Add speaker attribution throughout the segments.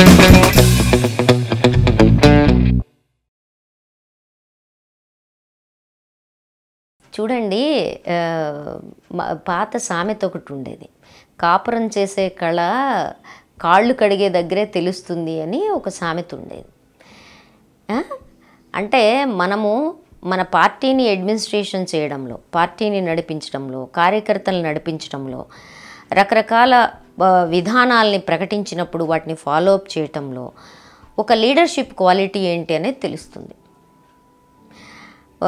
Speaker 1: చూడండి ఆ, మ- పాత సామెత ఒకటి ఉండేది కాపురం చేసే కళ కాళ్ళు కడిగే దగ్గరే తెలుస్తుంది అని ఒక సామెత ఉండేది ఆ? అంటే మనము మన పార్టీని అడ్మినిస్ట్రేషన్ చేయడంలో పార్టీని నడిపించడంలో కార్యకర్తలను నడిపించడంలో రకరకాల ఆ, విధానాల్ని ప్రకటించినప్పుడు వాటిని ఫాలో అప్ చేయటంలో ఒక లీడర్షిప్ క్వాలిటీ ఏంటి అనేది తెలుస్తుంది ఆ,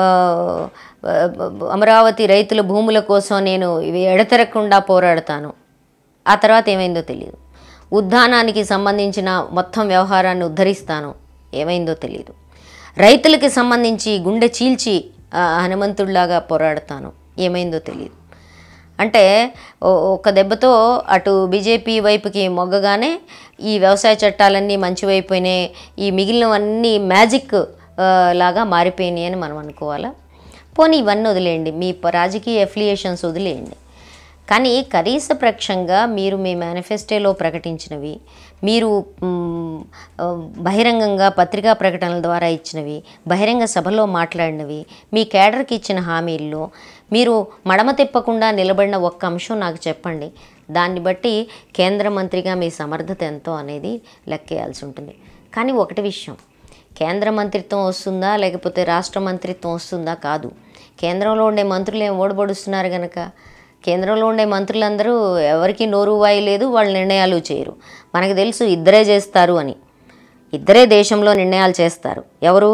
Speaker 1: ఆ, అమరావతి రైతుల భూముల కోసం నేను ఇవి ఎడతెరకుండా పోరాడతాను ఆ తర్వాత ఏమైందో తెలియదు ఉద్దానానికి సంబంధించిన మొత్తం వ్యవహారాన్ని ఉద్ధరిస్తాను ఏమైందో తెలియదు రైతులకి సంబంధించి గుండె చీల్చి ఆ, హనుమంతుడిలాగా పోరాడతాను ఏమైందో తెలియదు అంటే ఓ- ఒక దెబ్బతో అటు బీజేపీ వైపుకి మొగ్గగానే ఈ వ్యవసాయ చట్టాలన్నీ మంచివైపోయినాయి ఈ మిగిలినవన్నీ మ్యాజిక్ ఆ, లాగా మారిపోయినాయి అని మనం అనుకోవాలా పోనీ ఇవన్నీ వదిలేయండి మీ ప- రాజకీయ అఫిలియేషన్స్ వదిలేయండి కానీ కనీస పక్షంగా మీరు మీ మేనిఫెస్టోలో ప్రకటించినవి మీరు మ్, ఆ, బహిరంగంగా పత్రికా ప్రకటనల ద్వారా ఇచ్చినవి బహిరంగ సభలో మాట్లాడినవి మీ కేడర్కి ఇచ్చిన హామీల్లో మీరు మడమ తిప్పకుండా నిలబడిన ఒక్క అంశం నాకు చెప్పండి దాన్ని బట్టి కేంద్ర మంత్రిగా మీ సమర్థత ఎంతో అనేది లెక్కేయాల్సి ఉంటుంది కానీ ఒకటి విషయం కేంద్ర మంత్రిత్వం వస్తుందా లేకపోతే రాష్ట్ర మంత్రిత్వం వస్తుందా కాదు కేంద్రంలో ఉండే మంత్రులు ఏం ఓడబడుస్తున్నారు కనుక కేంద్రంలో ఉండే మంత్రులందరూ ఎవరికి నోరు వాయి లేదు వాళ్ళ నిర్ణయాలు చేయరు మనకు తెలుసు ఇద్దరే చేస్తారు అని ఇద్దరే దేశంలో నిర్ణయాలు చేస్తారు ఎవరు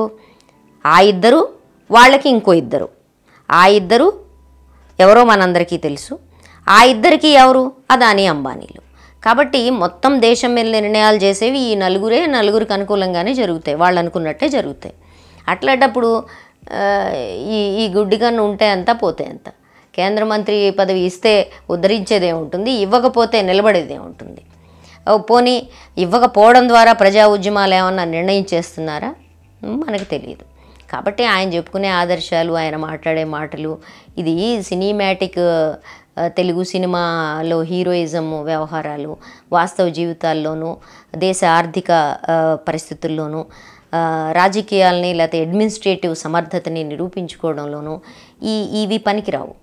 Speaker 1: ఆ ఇద్దరు వాళ్ళకి ఇంకో ఇద్దరు ఆ ఇద్దరు ఎవరో మనందరికీ తెలుసు ఆ ఇద్దరికి ఎవరు అదాని అంబానీలు కాబట్టి మొత్తం దేశం మీద నిర్ణయాలు చేసేవి ఈ నలుగురే నలుగురికి అనుకూలంగానే జరుగుతాయి వాళ్ళు అనుకున్నట్టే జరుగుతాయి అట్లాంటప్పుడు ఆ, ఈ ఈ గుడ్డిగన్ను ఉంటే అంత పోతే అంత కేంద్ర మంత్రి పదవి ఇస్తే ఉద్ధరించేదే ఉంటుంది ఇవ్వకపోతే నిలబడేదే ఉంటుంది ఓ పోనీ ఇవ్వకపోవడం ద్వారా ప్రజా ఉద్యమాలు ఏమన్నా నిర్ణయించేస్తున్నారా ఉమ్, మనకు తెలియదు కాబట్టి ఆయన చెప్పుకునే ఆదర్శాలు ఆయన మాట్లాడే మాటలు ఇది సినిమాటిక్ ఆ, తెలుగు సినిమాలో హీరోయిజం వ్యవహారాలు వాస్తవ జీవితాల్లోనూ దేశ ఆర్థిక ఆ, పరిస్థితుల్లోనూ ఆ, రాజకీయాల్ని లేకపోతే అడ్మినిస్ట్రేటివ్ సమర్థతని నిరూపించుకోవడంలోనూ ఈ ఇవి పనికిరావు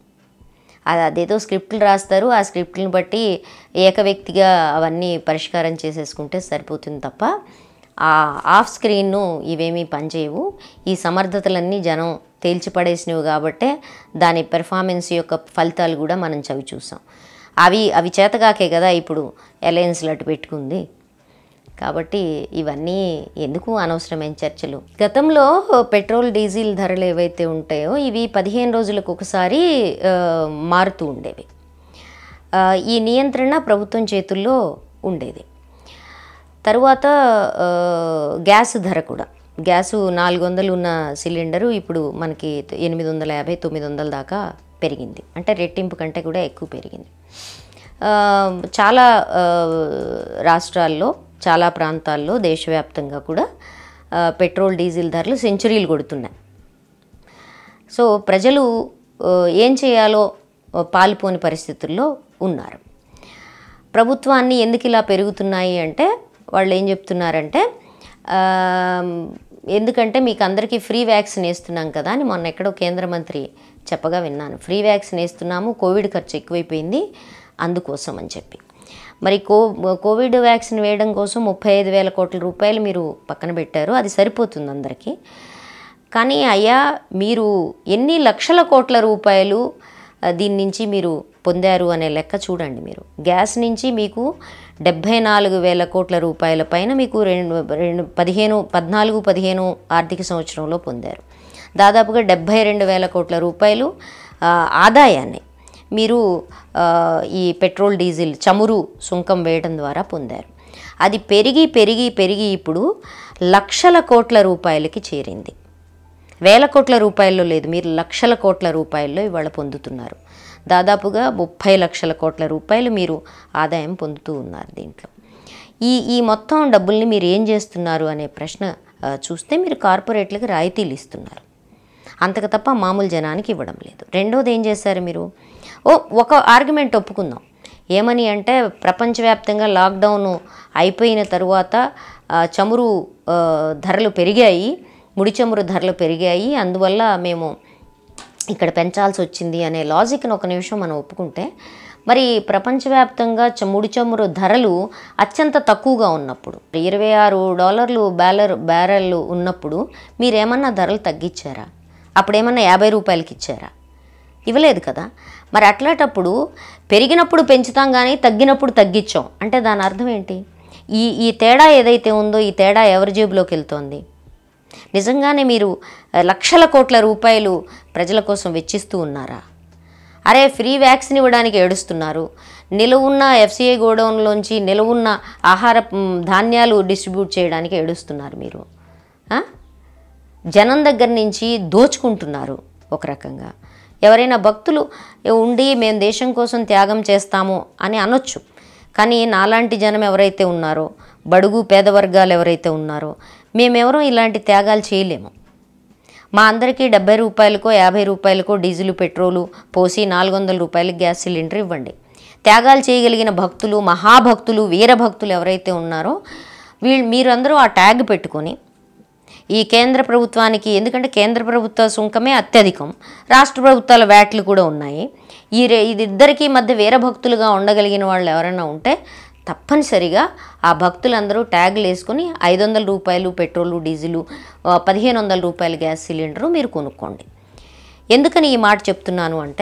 Speaker 1: అది అదేదో స్క్రిప్ట్లు రాస్తారు ఆ స్క్రిప్ట్లను బట్టి ఏక వ్యక్తిగా అవన్నీ పరిష్కారం చేసేసుకుంటే సరిపోతుంది తప్ప ఆ ఆఫ్ స్క్రీన్ను ఇవేమీ పనిచేయవు ఈ సమర్థతలన్నీ జనం తేల్చిపడేసినవి కాబట్టే దాని పెర్ఫార్మెన్స్ యొక్క ఫలితాలు కూడా మనం చవి చూసాం అవి అవి చేతగాకే కదా ఇప్పుడు అలయన్స్లు అటు పెట్టుకుంది కాబట్టి ఇవన్నీ ఎందుకు అనవసరమైన చర్చలు గతంలో పెట్రోల్ డీజిల్ ధరలు ఏవైతే ఉంటాయో ఇవి పదిహేను రోజులకు ఒకసారి ఆ, మారుతూ ఉండేవి ఆ, ఈ నియంత్రణ ప్రభుత్వం చేతుల్లో ఉండేది తరువాత ఆ, గ్యాస్ ధర కూడా గ్యాసు నాలుగు వందలు ఉన్న సిలిండరు ఇప్పుడు మనకి ఎనిమిది వందల యాభై తొమ్మిది వందల దాకా పెరిగింది అంటే రెట్టింపు కంటే కూడా ఎక్కువ పెరిగింది ఆ, చాలా ఆ, రాష్ట్రాల్లో చాలా ప్రాంతాల్లో దేశవ్యాప్తంగా కూడా ఆ, పెట్రోల్ డీజిల్ ధరలు సెంచరీలు కొడుతున్నాయి సో ప్రజలు ఆ, ఏం చేయాలో ఆ, పాలుపోని పరిస్థితుల్లో ఉన్నారు ప్రభుత్వాన్ని ఎందుకు ఇలా పెరుగుతున్నాయి అంటే వాళ్ళు ఏం చెప్తున్నారంటే ఆ, ఎందుకంటే మీకు అందరికీ ఫ్రీ వ్యాక్సిన్ వేస్తున్నాం కదా అని మొన్న ఎక్కడో కేంద్ర మంత్రి చెప్పగా విన్నాను ఫ్రీ వ్యాక్సిన్ వేస్తున్నాము కోవిడ్ ఖర్చు ఎక్కువైపోయింది అందుకోసం అని చెప్పి మరి కో కోవిడ్ వ్యాక్సిన్ వేయడం కోసం ముప్పై ఐదు వేల కోట్ల రూపాయలు మీరు పక్కన పెట్టారు అది సరిపోతుంది అందరికీ కానీ అయ్యా మీరు ఎన్ని లక్షల కోట్ల రూపాయలు ఆ, దీని నుంచి మీరు పొందారు అనే లెక్క చూడండి మీరు గ్యాస్ నుంచి మీకు డెబ్భై నాలుగు వేల కోట్ల రూపాయల పైన మీకు రెండు రెండు పదిహేను పద్నాలుగు పదిహేను ఆర్థిక సంవత్సరంలో పొందారు దాదాపుగా డెబ్భై రెండు వేల కోట్ల రూపాయలు ఆ, ఆదాయాన్ని మీరు ఆ, ఈ పెట్రోల్ డీజిల్ చమురు సుంకం వేయడం ద్వారా పొందారు అది పెరిగి పెరిగి పెరిగి ఇప్పుడు లక్షల కోట్ల రూపాయలకి చేరింది వేల కోట్ల రూపాయల్లో లేదు మీరు లక్షల కోట్ల రూపాయల్లో ఇవాళ పొందుతున్నారు దాదాపుగా ముప్పై లక్షల కోట్ల రూపాయలు మీరు ఆదాయం పొందుతూ ఉన్నారు దీంట్లో ఈ ఈ మొత్తం డబ్బుల్ని మీరు ఏం చేస్తున్నారు అనే ప్రశ్న ఆ, చూస్తే మీరు కార్పొరేట్లకు రాయితీలు ఇస్తున్నారు అంతకు తప్ప మామూలు జనానికి ఇవ్వడం లేదు రెండోది ఏం చేశారు మీరు ఓ ఒక ఆర్గ్యుమెంట్ ఒప్పుకుందాం ఏమని అంటే ప్రపంచవ్యాప్తంగా లాక్డౌన్ అయిపోయిన తరువాత ఆ, చమురు ఆ, ధరలు పెరిగాయి ముడి చమురు ధరలు పెరిగాయి అందువల్ల మేము ఇక్కడ పెంచాల్సి వచ్చింది అనే లాజిక్ని ఒక నిమిషం మనం ఒప్పుకుంటే మరి ప్రపంచవ్యాప్తంగా చ- ముడి చమురు ధరలు అత్యంత తక్కువగా ఉన్నప్పుడు ఇరవై ఆరు డాలర్లు బ్యాలర్ బ్యారెల్ ఉన్నప్పుడు మీరేమన్నా ధరలు తగ్గించారా అప్పుడేమన్నా యాభై రూపాయలకి ఇచ్చారా ఇవ్వలేదు కదా మరి అట్లాంటప్పుడు పెరిగినప్పుడు పెంచుతాం కానీ తగ్గినప్పుడు తగ్గించాం అంటే దాని అర్థం ఏంటి ఈ ఈ తేడా ఏదైతే ఉందో ఈ తేడా ఎవరి జేబులోకి వెళ్తోంది నిజంగానే మీరు ఆ, లక్షల కోట్ల రూపాయలు ప్రజల కోసం వెచ్చిస్తూ ఉన్నారా అరే ఫ్రీ వ్యాక్సిన్ ఇవ్వడానికి ఏడుస్తున్నారు నిలవున్న ఎఫ్సిఐ గోడౌన్లోంచి నిలవున్న ఆహార మ్, ధాన్యాలు డిస్ట్రిబ్యూట్ చేయడానికి ఏడుస్తున్నారు మీరు ఆ? జనం దగ్గర నుంచి దోచుకుంటున్నారు ఒక రకంగా ఎవరైనా భక్తులు ఉండి మేము దేశం కోసం త్యాగం చేస్తాము అని అనొచ్చు కానీ నాలాంటి జనం ఎవరైతే ఉన్నారో బడుగు పేద వర్గాలు ఎవరైతే ఉన్నారో మేమెవరూ ఇలాంటి త్యాగాలు చేయలేము మా అందరికీ డెబ్బై రూపాయలకో యాభై రూపాయలకో డీజిల్ పెట్రోలు పోసి నాలుగు వందల రూపాయలకి గ్యాస్ సిలిండర్ ఇవ్వండి త్యాగాలు చేయగలిగిన భక్తులు మహాభక్తులు వీరభక్తులు ఎవరైతే ఉన్నారో వీళ్ళు మీరందరూ ఆ ట్యాగ్ పెట్టుకొని ఈ కేంద్ర ప్రభుత్వానికి ఎందుకంటే కేంద్ర ప్రభుత్వ సుంకమే అత్యధికం రాష్ట్ర ప్రభుత్వాల వ్యాట్లు కూడా ఉన్నాయి ఈ రే ఇది ఇద్దరికీ మధ్య వీరభక్తులుగా ఉండగలిగిన వాళ్ళు ఎవరైనా ఉంటే తప్పనిసరిగా ఆ భక్తులందరూ ట్యాగులు వేసుకొని ఐదు వందల రూపాయలు పెట్రోలు డీజిలు ఆ, పదిహేను వందల రూపాయల గ్యాస్ సిలిండరు మీరు కొనుక్కోండి ఎందుకని ఈ మాట చెప్తున్నాను అంటే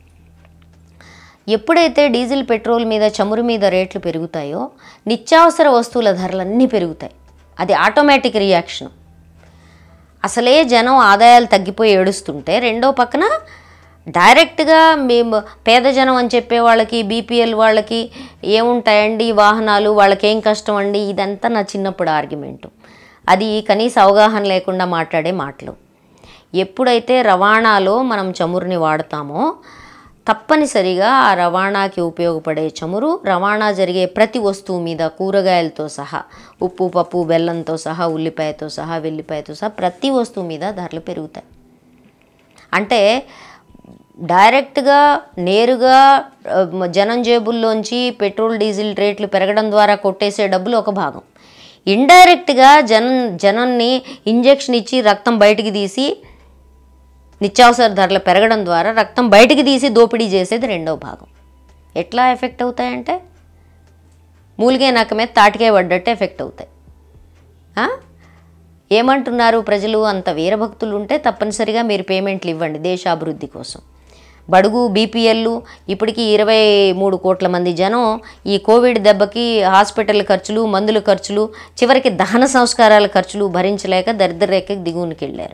Speaker 1: ఎప్పుడైతే డీజిల్ పెట్రోల్ మీద చమురు మీద రేట్లు పెరుగుతాయో నిత్యావసర వస్తువుల ధరలన్నీ పెరుగుతాయి అది ఆటోమేటిక్ రియాక్షన్ అసలే జనం ఆదాయాలు తగ్గిపోయి ఏడుస్తుంటే రెండో పక్కన డైరెక్ట్గా మేము పేద జనం అని చెప్పే వాళ్ళకి బీపీఎల్ వాళ్ళకి ఏముంటాయండి ఈ వాహనాలు వాళ్ళకి ఏం కష్టం అండి ఇదంతా నా చిన్నప్పుడు ఆర్గ్యుమెంటు అది కనీస అవగాహన లేకుండా మాట్లాడే మాటలు ఎప్పుడైతే రవాణాలో మనం చమురుని వాడతామో తప్పనిసరిగా ఆ రవాణాకి ఉపయోగపడే చమురు రవాణా జరిగే ప్రతి వస్తువు మీద కూరగాయలతో సహా ఉప్పు పప్పు బెల్లంతో సహా ఉల్లిపాయతో సహా వెల్లిపాయతో సహా ప్రతి వస్తువు మీద ధరలు పెరుగుతాయి అంటే డైరెక్ట్గా నేరుగా ఆ, జనం జేబుల్లోంచి పెట్రోల్ డీజిల్ రేట్లు పెరగడం ద్వారా కొట్టేసే డబ్బులు ఒక భాగం ఇండైరెక్ట్గా జనం జనాన్ని ఇంజెక్షన్ ఇచ్చి రక్తం బయటికి తీసి నిత్యావసర ధరలు పెరగడం ద్వారా రక్తం బయటికి తీసి దోపిడీ చేసేది రెండో భాగం ఎట్లా ఎఫెక్ట్ అవుతాయంటే మూలిగే నక్క మీద తాటికాయ పడ్డట్టు ఎఫెక్ట్ అవుతాయి ఆ? ఏమంటున్నారు ప్రజలు అంత వీరభక్తులు ఉంటే తప్పనిసరిగా మీరు పేమెంట్లు ఇవ్వండి దేశాభివృద్ధి కోసం బడుగు బీపీఎల్లు ఇప్పటికీ ఇరవై మూడు కోట్ల మంది జనం ఈ కోవిడ్ దెబ్బకి హాస్పిటల్ ఖర్చులు మందుల ఖర్చులు చివరికి దహన సంస్కారాల ఖర్చులు భరించలేక దరిద్ర రేఖకి దిగువనికి వెళ్ళారు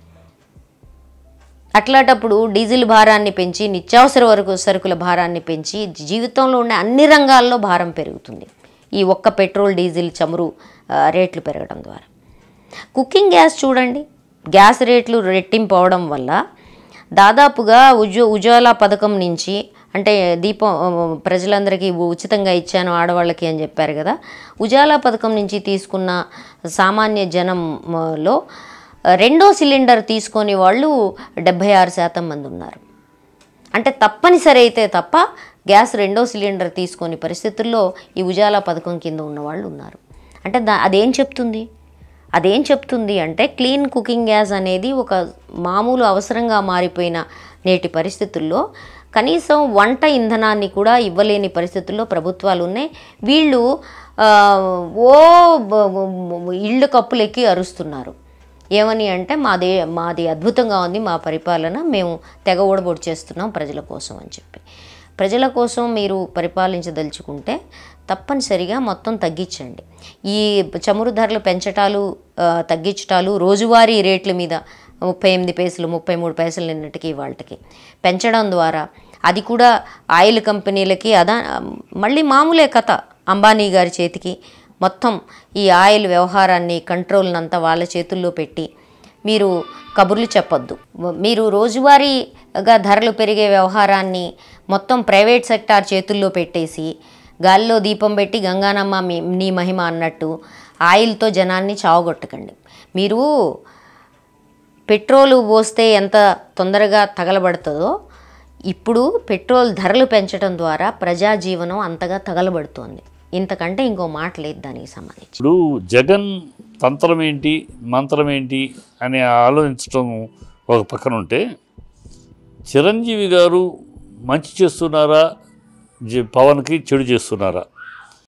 Speaker 1: అట్లాంటప్పుడు డీజిల్ భారాన్ని పెంచి నిత్యావసర వరకు సరుకుల భారాన్ని పెంచి జీవితంలో ఉండే అన్ని రంగాల్లో భారం పెరుగుతుంది ఈ ఒక్క పెట్రోల్ డీజిల్ చమురు ఆ, రేట్లు పెరగడం ద్వారా కుకింగ్ గ్యాస్ చూడండి గ్యాస్ రేట్లు రెట్టింపు అవడం వల్ల దాదాపుగా ఉజ్వ ఉజ్వాలా పథకం నుంచి అంటే దీపం ఆ, ప్రజలందరికీ ఉచితంగా ఇచ్చాను ఆడవాళ్ళకి అని చెప్పారు కదా ఉజాలా పథకం నుంచి తీసుకున్న సామాన్య జనంలో రెండో సిలిండర్ తీసుకొని వాళ్ళు డెబ్భై ఆరు శాతం మంది ఉన్నారు అంటే తప్పనిసరి అయితే తప్ప గ్యాస్ రెండో సిలిండర్ తీసుకొని పరిస్థితుల్లో ఈ ఉజాలా పథకం కింద ఉన్న వాళ్ళు ఉన్నారు అంటే దా అదేం చెప్తుంది అదేం చెప్తుంది అంటే క్లీన్ కుకింగ్ గ్యాస్ అనేది ఒక మామూలు అవసరంగా మారిపోయిన నేటి పరిస్థితుల్లో కనీసం వంట ఇంధనాన్ని కూడా ఇవ్వలేని పరిస్థితుల్లో ప్రభుత్వాలు ఉన్నాయి వీళ్ళు ఆ, ఓ బ- బ- ఇళ్ళు కప్పులెక్కి అరుస్తున్నారు ఏమని అంటే మాదే మాది అద్భుతంగా ఉంది మా పరిపాలన మేము తెగ ఓడబొడి చేస్తున్నాం ప్రజల కోసం అని చెప్పి ప్రజల కోసం మీరు పరిపాలించదలుచుకుంటే తప్పనిసరిగా మొత్తం తగ్గించండి ఈ చమురు ధరలు పెంచటాలు ఆ, తగ్గించటాలు రోజువారీ రేట్ల మీద ముప్పై ఎనిమిది పైసలు ముప్పై మూడు పైసలు నిన్నటికి వాళ్ళకి పెంచడం ద్వారా అది కూడా ఆయిల్ కంపెనీలకి అదా మళ్ళీ మామూలే కథ అంబానీ గారి చేతికి మొత్తం ఈ ఆయిల్ వ్యవహారాన్ని కంట్రోల్నంతా వాళ్ళ చేతుల్లో పెట్టి మీరు కబుర్లు చెప్పొద్దు మీరు రోజువారీగా ధరలు పెరిగే వ్యవహారాన్ని మొత్తం ప్రైవేట్ సెక్టార్ చేతుల్లో పెట్టేసి గాలిలో దీపం పెట్టి గంగానమ్మ మీ నీ మహిమ అన్నట్టు ఆయిల్తో జనాన్ని చావగొట్టకండి మీరు పెట్రోలు పోస్తే ఎంత తొందరగా తగలబడుతుందో ఇప్పుడు పెట్రోల్ ధరలు పెంచడం ద్వారా ప్రజా జీవనం అంతగా తగలబడుతోంది ఇంతకంటే ఇంకో మాట లేదు దానికి సంబంధించి
Speaker 2: ఇప్పుడు జగన్ తంత్రం ఏంటి మంత్రం ఏంటి అని ఆలోచించడం ఒక పక్కన ఉంటే చిరంజీవి గారు మంచి చేస్తున్నారా జ- పవన్కి చెడు చేస్తున్నారా